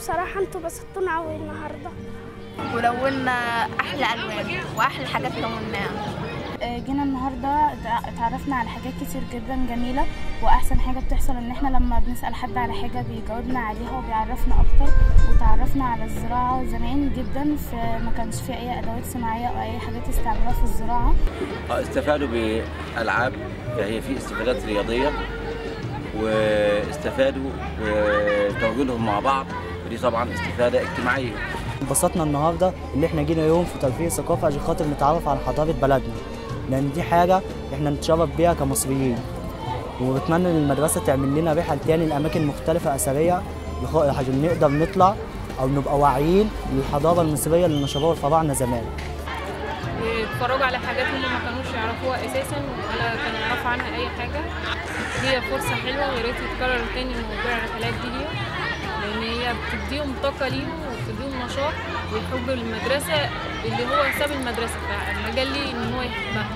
بصراحة انتوا بسطونا قوي النهاردة ولونا احلى الوان واحلى حاجات لوناها جينا النهارده اتعرفنا على حاجات كتير جدا جميله واحسن حاجه بتحصل ان احنا لما بنسال حد على حاجه بيجاوبنا عليها وبيعرفنا اكتر وتعرفنا على الزراعه زمان جدا في ما كانش في اي ادوات صناعيه او اي حاجات يستعملوها في الزراعه استفادوا بالعاب فهي في استفادات رياضيه واستفادوا بتواجدهم مع بعض ودي طبعا استفاده اجتماعيه انبسطنا النهارده ان احنا جينا يوم في ترفيه ثقافه عشان خاطر نتعرف على حضاره بلدنا لان دي حاجه احنا نتشرف بيها كمصريين وبتمنى ان المدرسه تعمل لنا رحل تاني لاماكن مختلفه اثريه عشان نقدر نطلع او نبقى واعيين للحضاره المصريه اللي نشروها الفراعنه زمان ويتفرجوا على حاجات هم ما كانوش يعرفوها اساسا ولا كانوا يعرفوا عنها اي حاجه هي فرصه حلوه ويا ريت يتكرر تاني موضوع الرحلات دي ليهم لان هي بتديهم طاقه ليهم وبتديهم نشاط ويحب المدرسه اللي هو ساب المدرسه فالمجال ليه ان هو يحبها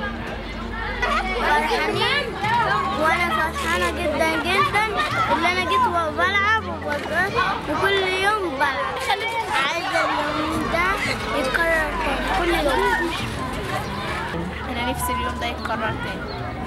فرحانين وانا فرحانة جدا جدا اللي انا جيت وبلعب وبتبسط وكل يوم بلعب عايزة اليوم ده يتكرر تاني كل يوم انا نفسي اليوم ده يتكرر تاني